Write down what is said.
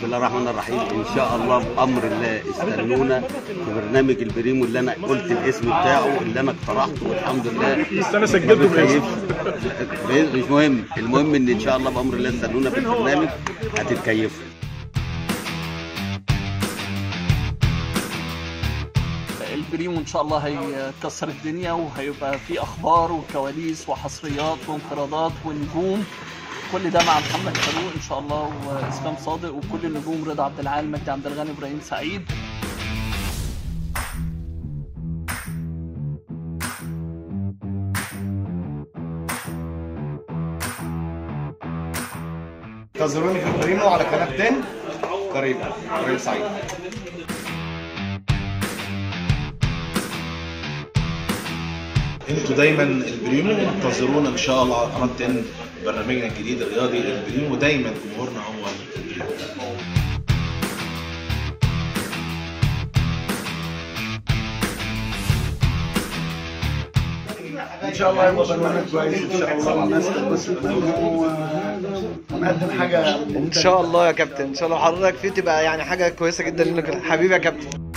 بسم الله الرحمن الرحيم ان شاء الله بامر الله استنونا في برنامج البريمو اللي انا قلت الاسم بتاعه اللي انا اقترحته والحمد لله بس أنا سجلته ما بالاسم. بتكيفش. مش مهم المهم ان ان شاء الله بامر الله استنونا في البرنامج هتتكيفوا البريمو ان شاء الله هيكسر الدنيا وهيبقى في اخبار وكواليس وحصريات وانفرادات ونجوم كل ده مع محمد فاروق ان شاء الله واسلام صادق وكل النجوم رضا عبد العال مجدي عبد الغني ابراهيم سعيد انتظروني في البريمو على قناه 10 قريبا ابراهيم سعيد انتوا دايما البريمو انتظرونا ان شاء الله على قناه 10 برنامجنا الجديد الرياضي البريمو دايما جمهورنا هو البريمو ان شاء الله يبقى برنامج كويس ان شاء الله الناس تتبسط منه و- ونقدم حاجه ان شاء الله يا كابتن ان شاء الله حضرتك فيه تبقى يعني حاجه كويسه جدا لانك حبيبي يا كابتن